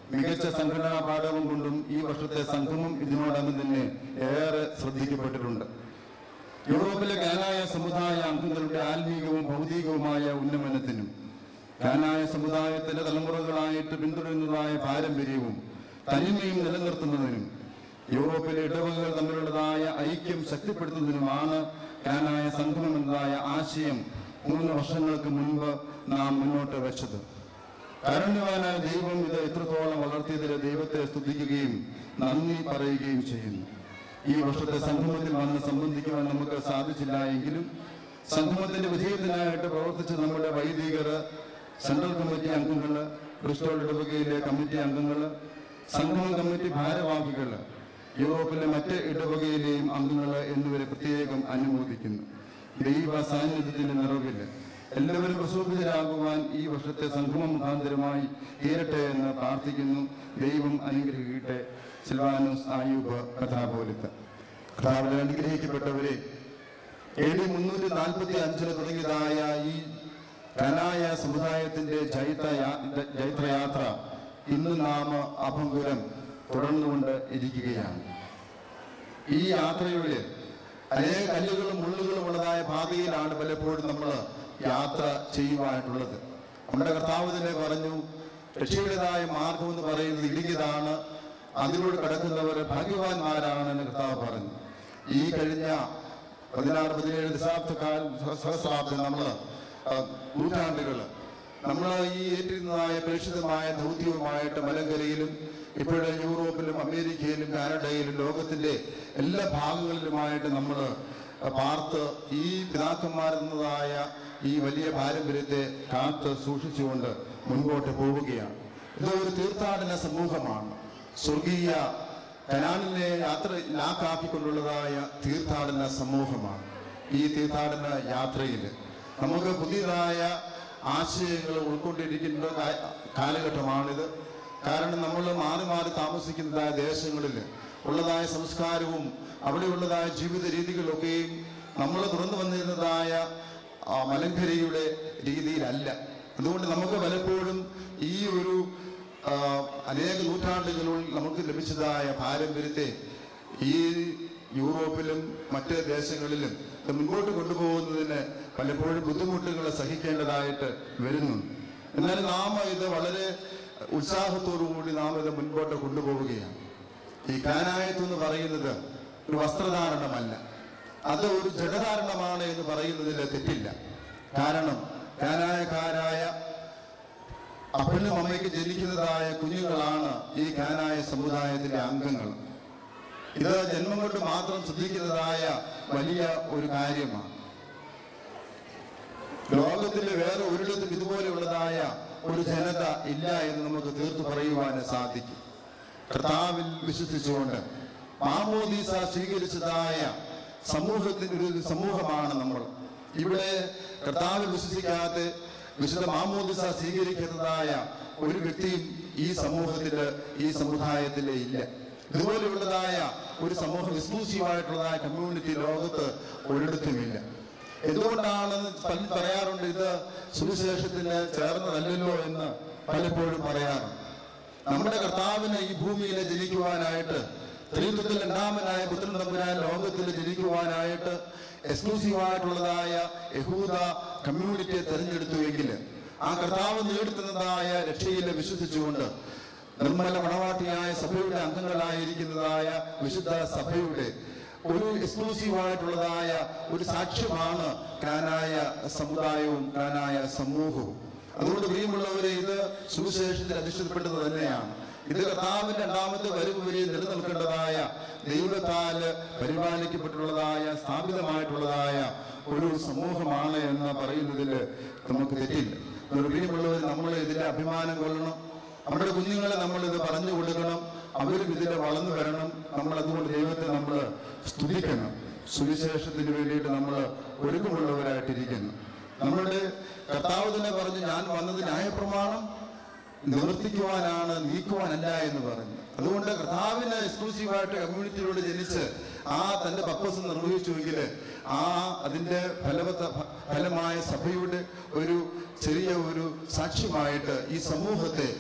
മികച്ച സംഘടനാ പാഠവും കൊണ്ടും ഈ വർഷത്തെ സംഗമം ഇതിനോടകം തന്നെ ഏറെ ശ്രദ്ധിക്കപ്പെട്ടിട്ടുണ്ട് യൂറോപ്പിലെ കാനായ സമുദായ അംഗങ്ങളുടെ ആത്മീകവും ഭൗതികവുമായ ഉന്നമനത്തിനും കാനായ സമുദായത്തിന്റെ തലമുറകളായിട്ട് പിന്തുടരുന്നതായ പാരമ്പര്യവും തനിമയും നിലനിർത്തുന്നതിനും യൂറോപ്പിലെ ഇടവകകൾ തമ്മിലുള്ളതായ ഐക്യം ശക്തിപ്പെടുത്തുന്നതിനുമാണ് കാനായ സംഗമം എന്നതായ ആശയം മൂന്ന് വർഷങ്ങൾക്ക് മുൻപ് നാം മുന്നോട്ട് വെച്ചത് കാരുണ്യവാനായ ദൈവം ഇത് എത്രത്തോളം വളർത്തിയതിൽ ദൈവത്തെ സ്തുതിക്കുകയും നന്ദി പറയുകയും ചെയ്യുന്നു ഈ വർഷത്തെ സംഗമത്തിൽ വന്ന് സംബന്ധിക്കുവാൻ നമുക്ക് സാധിച്ചില്ല എങ്കിലും സംഗമത്തിന്റെ വിജയത്തിനായിട്ട് പ്രവർത്തിച്ച നമ്മുടെ വൈദികർ സെൻട്രൽ കമ്മിറ്റി അംഗങ്ങൾ ക്രിസ്റ്റോൾ ഇടവകയിലെ കമ്മിറ്റി അംഗങ്ങൾ സംഗമം കമ്മിറ്റി ഭാരവാഹികൾ യൂറോപ്പിലെ മറ്റ് ഇടവകയിലെയും അംഗങ്ങൾ എന്നിവരെ പ്രത്യേകം അനുമോദിക്കുന്നു ദൈവ സാന്നിധ്യത്തിന്റെ നിറവിൽ എല്ലാവരും പ്രശോഭിതരാകുവാൻ ഈ വർഷത്തെ സംഗമം മുഖാന്തരമായി തീരട്ടെ എന്ന് പ്രാർത്ഥിക്കുന്നു ദൈവം അനുഗ്രഹിക്കട്ടെ സിൽവാനോസ് ആയൂബ് കഥാപോലിത്ത് കഥാവിൽ അനുഗ്രഹിക്കപ്പെട്ടവരെ എ ഡി മുന്നൂറ്റി നാൽപ്പത്തി അഞ്ചിന് തുടങ്ങിയതായ ഈ കനായ സമുദായത്തിന്റെ ജൈത്ര യാ- ജൈത്രയാത്ര ഇന്ന് നാം അഭംഗുരം തുടർന്നുകൊണ്ട് ഇരിക്കുകയാണ് ഈ യാത്രയുടെ അനേക കല്ലുകളും മുള്ളുകളും ഉള്ളതായ പാതയിലാണ് പലപ്പോഴും നമ്മൾ യാത്ര ചെയ്യുവാനായിട്ടുള്ളത് നമ്മുടെ കർത്താവ് തന്നെ പറഞ്ഞു രക്ഷയുടേതായ മാർഗം എന്ന് പറയുന്നത് ഇടുങ്ങിയതാണ് അതിലൂടെ കടക്കുന്നവർ ഭാഗ്യവാന്മാരാണ് എന്ന് കർത്താവ് പറഞ്ഞു ഈ കഴിഞ്ഞ പതിനാറ് പതിനേഴ് ദശാബ്ദക്കാൽ സഹസ്രാബ്ദം നമ്മൾ നൂറ്റാണ്ടുകൾ നമ്മൾ ഈ ഏറ്റിരുന്നതായ പ്രേക്ഷിതമായ ദൗത്യവുമായിട്ട് മലങ്കരയിലും ഇപ്പോഴും യൂറോപ്പിലും അമേരിക്കയിലും കാനഡയിലും ലോകത്തിന്റെ എല്ലാ ഭാഗങ്ങളിലുമായിട്ട് നമ്മൾ പാർത്ത് ഈ പിതാക്കന്മാരെന്നതായ ഈ വലിയ പാരമ്പര്യത്തെ കാത്ത് സൂക്ഷിച്ചുകൊണ്ട് മുൻപോട്ട് പോവുകയാണ് ഇത് ഒരു തീർത്ഥാടന സമൂഹമാണ് സ്വർഗീയ കനാലിനെ യാത്ര ലാക്കാക്കിക്കൊണ്ടുള്ളതായ തീർത്ഥാടന സമൂഹമാണ് ഈ തീർത്ഥാടന യാത്രയിൽ നമുക്ക് പുതിയതായ ആശയങ്ങൾ ഉൾക്കൊണ്ടിരിക്കുന്ന കാ- കാലഘട്ടമാണിത് കാരണം നമ്മൾ മാറി മാറി താമസിക്കുന്നതായ ദേശങ്ങളിൽ ഉള്ളതായ സംസ്കാരവും അവിടെയുള്ളതായ ജീവിത രീതികളൊക്കെയും നമ്മൾ തുറന്നു വന്നിരുന്നതായ ആ മലങ്കരയുടെ രീതിയിലല്ല അതുകൊണ്ട് നമുക്ക് പലപ്പോഴും ഈ ഒരു ആ, അനേക നൂറ്റാണ്ടുകളിൽ നമുക്ക് ലഭിച്ചതായ പാരമ്പര്യത്തെ ഈ യൂറോപ്പിലും മറ്റ് ദേശങ്ങളിലും ഇത് മുൻപോട്ട് കൊണ്ടുപോകുന്നതിന് പലപ്പോഴും ബുദ്ധിമുട്ടുകൾ സഹിക്കേണ്ടതായിട്ട് വരുന്നുണ്ട് എന്നാൽ നാം ഇത് വളരെ ഉത്സാഹത്തോടു കൂടി നാം ഇത് മുൻപോട്ട് കൊണ്ടുപോവുകയാണ് ഈ കാനായത്ത് എന്ന് പറയുന്നത് ഒരു വസ്ത്രധാരണമല്ല അത് ഒരു ജഡധാരണമാണ് എന്ന് പറയുന്നതിൽ തെറ്റില്ല കാരണം കാനായക്കാരായ അപ്പനും അമ്മയ്ക്ക് ജനിക്കുന്നതായ കുഞ്ഞുങ്ങളാണ് ഈ കാനായ സമുദായത്തിലെ അംഗങ്ങൾ ഇത് ജന്മം കൊണ്ട് മാത്രം ശ്രദ്ധിക്കുന്നതായ വലിയ ഒരു കാര്യമാണ് ലോകത്തിലെ വേറെ ഒരിടത്തും ഇതുപോലെയുള്ളതായ ഒരു ജനത ഇല്ല എന്ന് നമുക്ക് തീർത്തു പറയുവാൻ സാധിക്കും കർത്താവിൽ വിശ്വസിച്ചുകൊണ്ട് മാമോദീസ സ്വീകരിച്ചതായ സമൂഹത്തിന്റെ ഒരു സമൂഹമാണ് നമ്മൾ ഇവിടെ കർത്താവിൽ വിശ്വസിക്കാതെ വിശുദ്ധ മാമോദിസ സ്വീകരിക്കുന്നതായ ഒരു വ്യക്തിയും ഈ സമൂഹത്തില് ഈ സമുദായത്തിലെ ഇല്ല ഇതുപോലെയുള്ളതായ ഒരു സമൂഹം എക്സ്ക്ലൂസീവായിട്ടുള്ളതായ കമ്മ്യൂണിറ്റി ലോകത്ത് ഒരിടത്തുമില്ല എന്തുകൊണ്ടാണെന്ന് പലരും പറയാറുണ്ട് ഇത് സുവിശേഷത്തിന് ചേർന്നതല്ലല്ലോ എന്ന് പലപ്പോഴും പറയാറുണ്ട് നമ്മുടെ കർത്താവിന് ഈ ഭൂമിയിൽ ജനിക്കുവാനായിട്ട് ത്രിത്വത്തിൽ രണ്ടാമനായ പുത്രൻ തമ്പുരാൻ ലോകത്തിൽ ജനിക്കുവാനായിട്ട് എക്സ്ക്ലൂസീവായിട്ടുള്ളതായ യഹൂദ കമ്മ്യൂണിറ്റിയെ തെരഞ്ഞെടുത്തുവെങ്കിൽ ആ കർത്താവ് നേടുത്തുന്നതായ രക്ഷയിൽ വിശ്വസിച്ചുകൊണ്ട് നിർമ്മല മണവാട്ടിയായ സഭയുടെ അംഗങ്ങളായിരിക്കുന്നതായ വിശുദ്ധ സഭയുടെ ഒരു എക്സ്ക്ലൂസീവ് ആയിട്ടുള്ളതായ ഒരു സാക്ഷ്യമാണ് കാനായ സമുദായവും കാനായ സമൂഹവും അതുകൊണ്ട് പ്രിയമുള്ളവരെ ഇത് സുവിശേഷത്തിൽ അധിഷ്ഠിതപ്പെട്ടത് തന്നെയാണ് ഇത് കർത്താവിന്റെ രണ്ടാമത്തെ വരവ് വരെ നിലനിൽക്കേണ്ടതായ ദൈവത്താൽ പരിപാലിക്കപ്പെട്ടുള്ളതായ സ്ഥാപിതമായിട്ടുള്ളതായ ഒരു സമൂഹമാണ് എന്ന് പറയുന്നതിൽ നമുക്ക് തെറ്റില്ല അതുകൊണ്ട് പ്രിയമുള്ളവർ നമ്മൾ ഇതിന്റെ അഭിമാനം കൊള്ളണം നമ്മുടെ കുഞ്ഞുങ്ങളെ നമ്മൾ ഇത് പറഞ്ഞു കൊടുക്കണം അവരും ഇതിൽ വളർന്നു വരണം നമ്മൾ അതുകൊണ്ട് ദൈവത്തെ നമ്മൾ സ്തുതിക്കണം സുവിശേഷത്തിന് വേണ്ടിയിട്ട് നമ്മൾ ഒരുക്കമുള്ളവരായിട്ടിരിക്കുന്നു നമ്മളുടെ കർത്താവ് തന്നെ പറഞ്ഞു ഞാൻ വന്നത് ന്യായപ്രമാണം നിവർത്തിക്കുവാനാണ് നീക്കുവാനല്ല എന്ന് പറഞ്ഞു അതുകൊണ്ട് കർത്താവിന് എക്സ്ക്ലൂസീവായിട്ട് കമ്മ്യൂണിറ്റിയിലൂടെ ജനിച്ച് ആ തന്റെ പർപ്പസ് നിർവഹിച്ചുവെങ്കിൽ ആ അതിന്റെ ഫലവത്ത ഫലമായ സഭയുടെ ഒരു ചെറിയ ഒരു സാക്ഷ്യമായിട്ട് ഈ സമൂഹത്തെ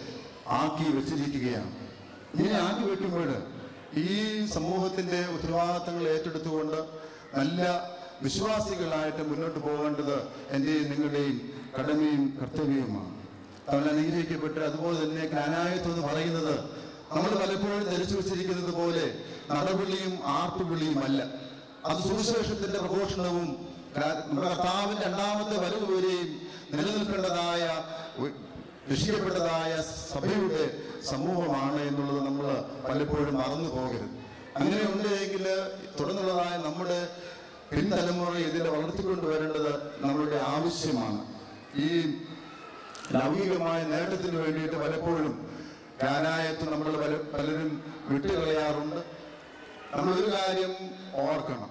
ആക്കി വെച്ചിരിക്കുകയാണ് ഇങ്ങനെ ആക്കി വെക്കുമ്പോൾ ഈ സമൂഹത്തിന്റെ ഉത്തരവാദിത്തങ്ങൾ ഏറ്റെടുത്തുകൊണ്ട് നല്ല വിശ്വാസികളായിട്ട് മുന്നോട്ട് പോകേണ്ടത് എൻ്റെയും നിങ്ങളുടെയും കടമയും കർത്തവ്യവുമാണ് അവൻ അനുഗ്രഹിക്കപ്പെട്ട് അതുപോലെ തന്നെ ജ്ഞാനായത്വം എന്ന് പറയുന്നത് നമ്മൾ പലപ്പോഴും ധരിച്ചു വെച്ചിരിക്കുന്നത് പോലെ നടവിളിയും ആർപ്പുവിളിയുമല്ല അത് സുവിശേഷത്തിന്റെ പ്രഘോഷണവും ക- നമ്മുടെ കർത്താവിന്റെ രണ്ടാമത്തെ വരവ് വരെയും നിലനിൽക്കേണ്ടതായ ഒരു രക്ഷിക്കപ്പെട്ടതായ സഭയുടെ സമൂഹമാണ് എന്നുള്ളത് നമ്മൾ പലപ്പോഴും മറന്നു പോകരുത് അങ്ങനെ ഉണ്ടെങ്കിൽ തുടർന്നുള്ളതായ നമ്മുടെ പിൻതലമുറ ഇതിൽ വളർത്തിക്കൊണ്ടുവരേണ്ടത് നമ്മളുടെ ആവശ്യമാണ് ഈ ലൗകികമായ നേട്ടത്തിന് വേണ്ടിയിട്ട് പലപ്പോഴും ജ്ഞാനായത്ത് നമ്മൾ പല പലരും വിട്ടുകളയാറുണ്ട് നമ്മളൊരു കാര്യം ഓർക്കണം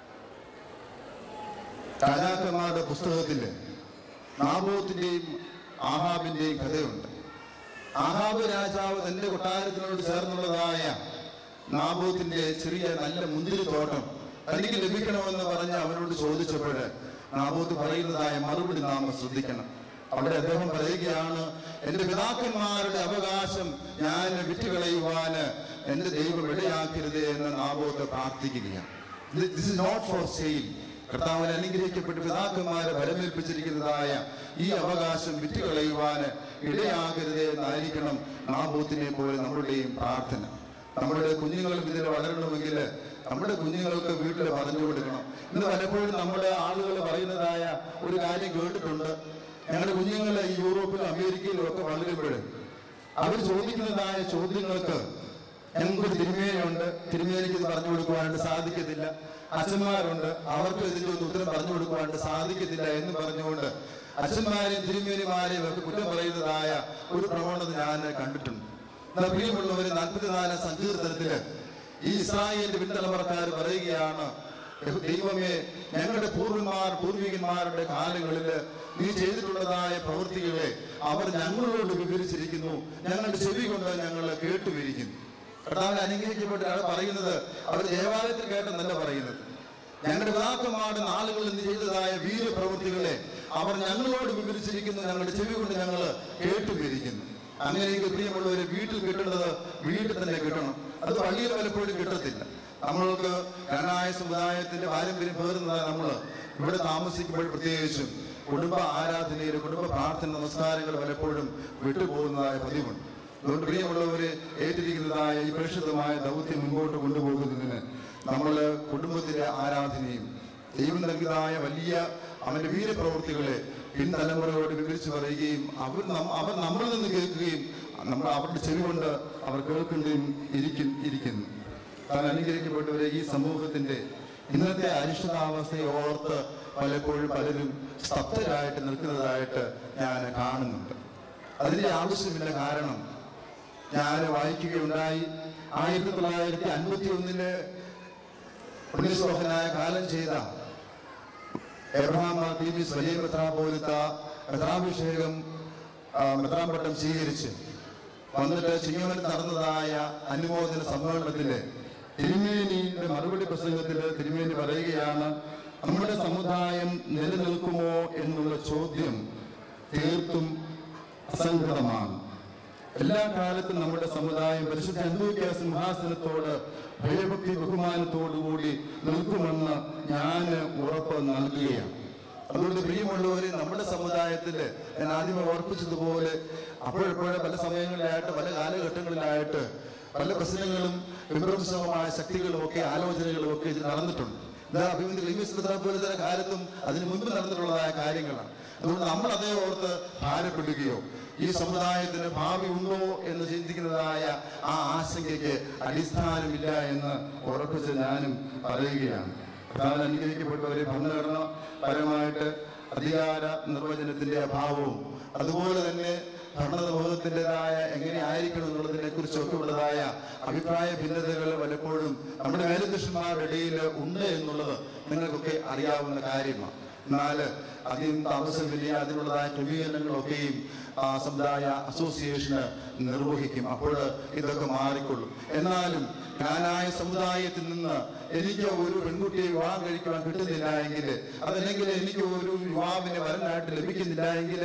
രാജാക്കന്മാരുടെ പുസ്തകത്തില് നാബോത്തിന്റെയും ആഹാബിന്റെയും കഥയുണ്ട് ആഹാബ് രാജാവ് തന്റെ കൊട്ടാരത്തിനോട് ചേർന്നുള്ളതായ നാബോത്തിന്റെ ചെറിയ നല്ല മുന്തിരിത്തോട്ടം തനിക്ക് ലഭിക്കണമെന്ന് പറഞ്ഞ് അവനോട് ചോദിച്ചപ്പോൾ നാബോത്ത് പറയുന്നതായ മറുപടി നാം ശ്രദ്ധിക്കണം അവിടെ അദ്ദേഹം പറയുകയാണ് എന്റെ പിതാക്കന്മാരുടെ അവകാശം ഞാൻ വിറ്റുകളയുവാന് എന്റെ ദൈവം ഇടയാക്കരുത് എന്ന് നാബോത്ത് പ്രാർത്ഥിക്കുകയാണ് this is not for sale കർത്താവിനെ അനുഗ്രഹിക്കപ്പെട്ട് പിതാക്കന്മാരെ ഫലമേൽപ്പിച്ചിരിക്കുന്നതായ ഈ അവകാശം വിറ്റുകളയുവാന് ഇടയാകരുത് എന്നായിരിക്കണം നാബൂത്തിനെ പോലെ നമ്മളുടെയും പ്രാർത്ഥന നമ്മുടെ കുഞ്ഞുങ്ങളും ഇതിൽ വളരണമെങ്കിൽ നമ്മുടെ കുഞ്ഞുങ്ങൾക്ക് വീട്ടിൽ പറഞ്ഞു കൊടുക്കണം ഇന്ന് പലപ്പോഴും നമ്മുടെ ആളുകൾ പറയുന്നതായ ഒരു കാര്യം കേട്ടിട്ടുണ്ട് ഞങ്ങളുടെ കുഞ്ഞുങ്ങൾ ഈ യൂറോപ്പിലും അമേരിക്കയിലും ഒക്കെ വളരുമ്പോൾ അവർ ചോദിക്കുന്നതായ ചോദ്യങ്ങൾക്ക് ഞങ്ങൾക്കൊരു തിരുമേനിയുണ്ട് തിരുമേനിക്ക് ഇത് പറഞ്ഞു കൊടുക്കുവാനായിട്ട് സാധിക്കത്തില്ല അച്ഛന്മാരുണ്ട് അവർക്ക് ഇതിന്റെ ഒരു ഉത്തരം പറഞ്ഞു കൊടുക്കുവാനായിട്ട് സാധിക്കത്തില്ല എന്ന് പറഞ്ഞുകൊണ്ട് അച്ഛന്മാരെയും തിരുമേനിമാരെയും ഒക്കെ കുറ്റം പറയുന്നതായ ഒരു പ്രവണത ഞാൻ കണ്ടിട്ടുണ്ട് എന്നാൽ പ്രിയമുള്ളവര് നാൽപ്പത്തിനാല് സങ്കീർത്തനത്തില് ഈ ഇസ്രായേലിന്റെ പിൻതലമുറക്കാർ പറയുകയാണ് "യഹോ- ദൈവമേ ഞങ്ങളുടെ പൂർവന്മാർ പൂർവികന്മാരുടെ കാലങ്ങളിൽ നീ ചെയ്തിട്ടുള്ളതായ പ്രവൃത്തികളെ അവർ ഞങ്ങളോട് വിവരിച്ചിരിക്കുന്നു ഞങ്ങളുടെ ചെവി കൊണ്ട് ഞങ്ങൾ കേട്ടുവിരിക്കുന്നു കർത്താവിനെ അനുഗ്രഹിക്കപ്പെട്ടാണ് പറയുന്നത് അവർ ദേവാലയത്തിൽ കേട്ടെന്നല്ല പറയുന്നത് ഞങ്ങളുടെ പിതാക്കന്മാരുടെ നാളുകളിൽ നീ ചെയ്തതായ വീരപ്രവൃത്തികളെ അവർ ഞങ്ങളോട് വിവരിച്ചിരിക്കുന്നു ഞങ്ങളുടെ ചെവി കൊണ്ട് ഞങ്ങൾ കേട്ടുവിരിക്കുന്നു അങ്ങനെയെങ്കിൽ പ്രിയമുള്ളവരെ വീട്ടിൽ കിട്ടുന്നത് വീട്ടിൽ തന്നെ കിട്ടണം അത് പള്ളിയിൽ പലപ്പോഴും കിട്ടത്തില്ല നമ്മൾക്ക് രണായ സമുദായത്തിന്റെ പാരമ്പര്യം പേറുന്നതാണ് നമ്മൾ ഇവിടെ താമസിക്കുമ്പോൾ പ്രത്യേകിച്ചും കുടുംബ ആരാധനയിൽ കുടുംബ പ്രാർത്ഥന നമസ്കാരങ്ങൾ പലപ്പോഴും വിട്ടുപോകുന്നതായ പതിവുണ്ട് അതുകൊണ്ട് പ്രിയമുള്ളവരെ ഏറ്റിരിക്കുന്നതായ ഈ പരിശുദ്ധമായ ദൗത്യം മുൻപോട്ട് കൊണ്ടുപോകുന്നതിന് നമ്മൾ കുടുംബത്തിലെ ആരാധനയും ദൈവം നൽകിയതായ വലിയ അവന്റെ വീരപ്രവൃത്തികളെ പിൻതലമുറയോട് വിവരിച്ചു പറയുകയും അവർ നം- അവർ നമ്മളിൽ നിന്ന് കേൾക്കുകയും നമ്മൾ അവരുടെ ചെവി കൊണ്ട് അവർ കേൾക്കുകയും ഇരിക്കും ഇരിക്കുന്നു താൻ അനുഗ്രഹിക്കപ്പെട്ടവരെ ഈ സമൂഹത്തിന്റെ ഇന്നത്തെ അരിഷ്ടതാവസ്ഥയെ ഓർത്ത് പലപ്പോഴും പലരും സ്തബ്ധരായിട്ട് നിൽക്കുന്നതായിട്ട് ഞാൻ കാണുന്നുണ്ട് അതിന്റെ ആവശ്യമില്ല കാരണം ഞാൻ വായിക്കുകയുണ്ടായി ആയിരത്തി തൊള്ളായിരത്തി അൻപത്തി ഒന്നില് പുണ്യശ്ലോകനായ കാലം ചെയ്ത എബ്രഹാം മാർട്ടീമിസ് വലിയ മെത്രാപോലിത്ത മെത്രാഭിഷേകം ആ, മെത്രാൻ പട്ടം സ്വീകരിച്ച് വന്നിട്ട് ചിങ്ങവനിൽ നടന്നതായ അനുമോദന സമ്മേളനത്തില് തിരുമേനിയുടെ മറുപടി പ്രസംഗത്തില് തിരുമേനി പറയുകയാണ് നമ്മുടെ സമുദായം നിലനിൽക്കുമോ എന്നുള്ള ചോദ്യം തീർത്തും അസംഗതമാണ് എല്ലാ കാലത്തും നമ്മുടെ സമുദായം പരിശുദ്ധ അന്തൂക്യ സിംഹാസനത്തോട് ഭയഭക്തി ബഹുമാനത്തോടുകൂടി നിൽക്കുമെന്ന് ഞാൻ ഉറപ്പ് നൽകുകയാണ് അതുകൊണ്ട് പ്രിയമുള്ളവരെ നമ്മുടെ സമുദായത്തില് ഞാൻ ആദ്യമേ ഓർപ്പിച്ചതുപോലെ അപ്പോഴപ്പോഴെ പല സമയങ്ങളിലായിട്ട് പല കാലഘട്ടങ്ങളിലായിട്ട് പല പ്രശ്നങ്ങളും വിമർശനമായ ശക്തികളും ഒക്കെ ആലോചനകളും ഒക്കെ ഇതിൽ നടന്നിട്ടുണ്ട് ഇതാ അഭിമന്യ ക്ലീമിസ് പോലെ തന്നെ കാലത്തും അതിന് മുൻപ് നടന്നിട്ടുള്ളതായ കാര്യങ്ങളാണ് അതുകൊണ്ട് നമ്മൾ അതേ ഓർത്ത് ഭാരപ്പെടുകയോ ഈ സമുദായത്തിന് ഭാവി ഉണ്ടോ എന്ന് ചിന്തിക്കുന്നതായ ആ ആശങ്കയ്ക്ക് അടിസ്ഥാനമില്ല എന്ന് ഉറപ്പിച്ച് ഞാനും പറയുകയാണ് പ്രധാന അനുഗ്രഹിക്കപ്പെട്ടവരെ ഭരണഘടന പരമായിട്ട് അധികാര നിർവചനത്തിന്റെ അഭാവവും അതുപോലെ തന്നെ ഭരണബോധത്തിൻ്റെതായ എങ്ങനെ ആയിരിക്കണം എന്നുള്ളതിനെ കുറിച്ചൊക്കെ ഉള്ളതായ അഭിപ്രായ ഭിന്നതകൾ പലപ്പോഴും നമ്മുടെ മേലധ്യക്ഷന്മാരുടെ ഇടയിൽ ഉണ്ട് എന്നുള്ളത് നിങ്ങൾക്കൊക്കെ അറിയാവുന്ന കാര്യമാണ് എന്നാൽ അധികം താമസമില്ല അതിനുള്ളതായ ക്രമീകരണങ്ങളൊക്കെയും ആ സമുദായ അസോസിയേഷന് നിർവഹിക്കും അപ്പോൾ ഇതൊക്കെ മാറിക്കൊള്ളും എന്നാലും ഞാനായ സമുദായത്തിൽ നിന്ന് എനിക്ക് ഒരു പെൺകുട്ടിയെ വിവാഹം കഴിക്കുവാൻ കിട്ടുന്നില്ല എങ്കിൽ അതല്ലെങ്കിൽ എനിക്ക് ഒരു യുവാവിനെ വരനായിട്ട് ലഭിക്കുന്നില്ല എങ്കിൽ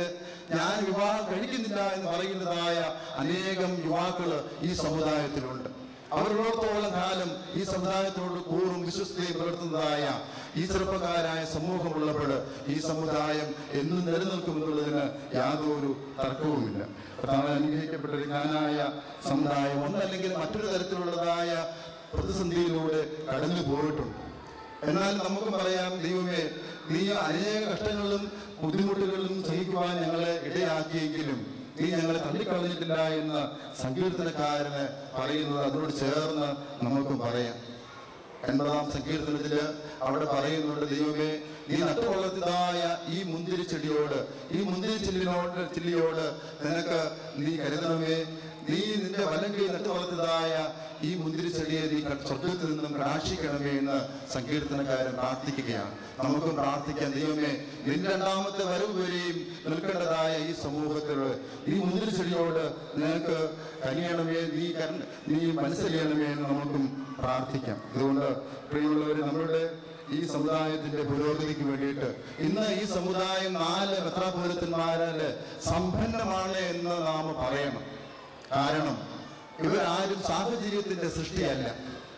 ഞാൻ വിവാഹം കഴിക്കുന്നില്ല എന്ന് പറയുന്നതായ അനേകം യുവാക്കൾ ഈ സമുദായത്തിലുണ്ട് അവരുള്ളിടത്തോളം കാലം ഈ സമുദായത്തോട് കൂറും വിശ്വസ്തയും പുലർത്തുന്നതായ ഈ ചെറുപ്പക്കാരായ സമൂഹമുള്ളപ്പോൾ ഈ സമുദായം എന്നും നിലനിൽക്കുമെന്നുള്ളതിന് യാതൊരു തർക്കവുമില്ല കർത്താവ് അനുഗ്രഹിക്കപ്പെട്ട ഒരു ജ്ഞാനായ സമുദായം ഒന്നല്ലെങ്കിൽ മറ്റൊരു തരത്തിലുള്ളതായ പ്രതിസന്ധിയിലൂടെ കടന്നു പോയിട്ടുണ്ട് എന്നാൽ നമുക്ക് പറയാം ദൈവമേ നീ അനേക കഷ്ടങ്ങളും ബുദ്ധിമുട്ടുകളും സഹിക്കുവാൻ ഞങ്ങളെ ഇടയാക്കിയെങ്കിലും നീ ഞങ്ങളെ തള്ളിക്കളഞ്ഞിട്ടില്ല എന്ന് സങ്കീർത്തനക്കാരന് പറയുന്നത് അതിനോട് ചേർന്ന് നമുക്കും പറയാം എൺപതാം സങ്കീർത്തനത്തില് അവിടെ പറയുന്നുണ്ട് ദൈവമേ നീ നട്ടുവളർത്തിയതായ ഈ മുന്തിരി ചെടിയോട് ഈ മുന്തിരി ചെല്ലിനോട് ചില്ലിയോട് നിനക്ക് നീ കരുതണമേ നീ നിന്റെ വലങ്കി നട്ടുവളർത്തിയതായ ഈ മുന്തിരി ചെടിയെ നീ ക- സ്വർഗത്തിൽ നിന്നും കടാക്ഷിക്കണമേ എന്ന് സങ്കീർത്തനക്കാരൻ പ്രാർത്ഥിക്കുകയാണ് നമുക്കും പ്രാർത്ഥിക്കാം ദൈവമേ നിന്റെ രണ്ടാമത്തെ വരവ് വരെയും നിൽക്കേണ്ടതായ ഈ സമൂഹത്തിൽ ഈ മുന്തിരി ചെടിയോട് നിനക്ക് കനിയണമേ നീ കരുണ- നീ മനസ്സിലെയണമേ എന്ന് നമുക്കും പ്രാർത്ഥിക്കാം അതുകൊണ്ട് പ്രിയമുള്ളവർ നമ്മളുടെ ഈ സമുദായത്തിന്റെ പുരോഗതിക്ക് വേണ്ടിയിട്ട് ഇന്ന് ഈ സമുദായം നാല് മെത്രാപൂരത്തന്മാരാല് സമ്പന്നമാണ് എന്ന് നാം പറയണം കാരണം ഇവരാരും സാഹചര്യത്തിന്റെ സൃഷ്ടിയല്ല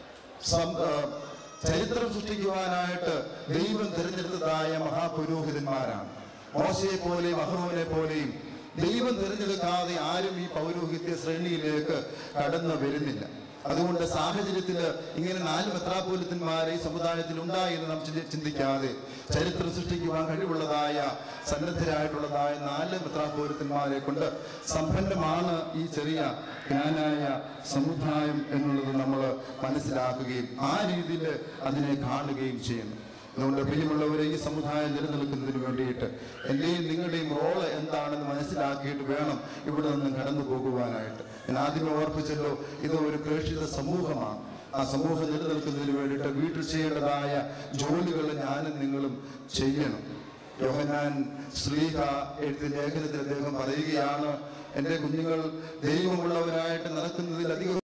സം- ആ, ചരിത്രം സൃഷ്ടിക്കുവാനായിട്ട് ദൈവം തിരഞ്ഞെടുത്തതായ മഹാപുരോഹിതന്മാരാണ് മോശയെ പോലെയും അഹ്റോനെ പോലെയും ദൈവം തിരഞ്ഞെടുക്കാതെ ആരും ഈ പൗരോഹിത്യ ശ്രേണിയിലേക്ക് കടന്നു വരുന്നില്ല അതുകൊണ്ട് സാഹചര്യത്തിൽ ഇങ്ങനെ നാല് മെത്രാപോലിത്തന്മാരെ ഈ സമുദായത്തിൽ ഉണ്ടായി എന്ന് നാം ചിന്തി- ചിന്തിക്കാതെ ചരിത്രം സൃഷ്ടിക്കുവാൻ കഴിവുള്ളതായ സന്നദ്ധരായിട്ടുള്ളതായ നാല് മെത്രാപോലിത്തന്മാരെ കൊണ്ട് സമ്പന്നമാണ് ഈ ചെറിയ ജ്ഞാനായ സമുദായം എന്നുള്ളത് നമ്മൾ മനസ്സിലാക്കുകയും ആ രീതിയിൽ അതിനെ കാണുകയും ചെയ്യുന്നു അതുകൊണ്ട് പ്രിയമുള്ളവരെ ഈ സമുദായം നിലനിൽക്കുന്നതിന് വേണ്ടിയിട്ട് എന്റെയും നിങ്ങളുടെയും റോള് എന്താണെന്ന് മനസ്സിലാക്കിയിട്ട് വേണം ഇവിടെ നിന്ന് കടന്നു പോകുവാനായിട്ട് ഞാൻ ആദ്യമേ ഓർപ്പിച്ചല്ലോ ഇത് ഒരു പ്രേക്ഷിത സമൂഹമാണ് ആ സമൂഹം നിലനിൽക്കുന്നതിന് വേണ്ടിയിട്ട് വീട്ടിൽ ചെയ്യേണ്ടതായ ജോലികൾ ഞാനും നിങ്ങളും ചെയ്യണം യോഹന്നാൻ ശ്രീഹ എഴുതിയ ലേഖനത്തിൽ അദ്ദേഹം പറയുകയാണ് എൻ്റെ കുഞ്ഞുങ്ങൾ ദൈവമുള്ളവരായിട്ട് നടക്കുന്നതിൽ അധിക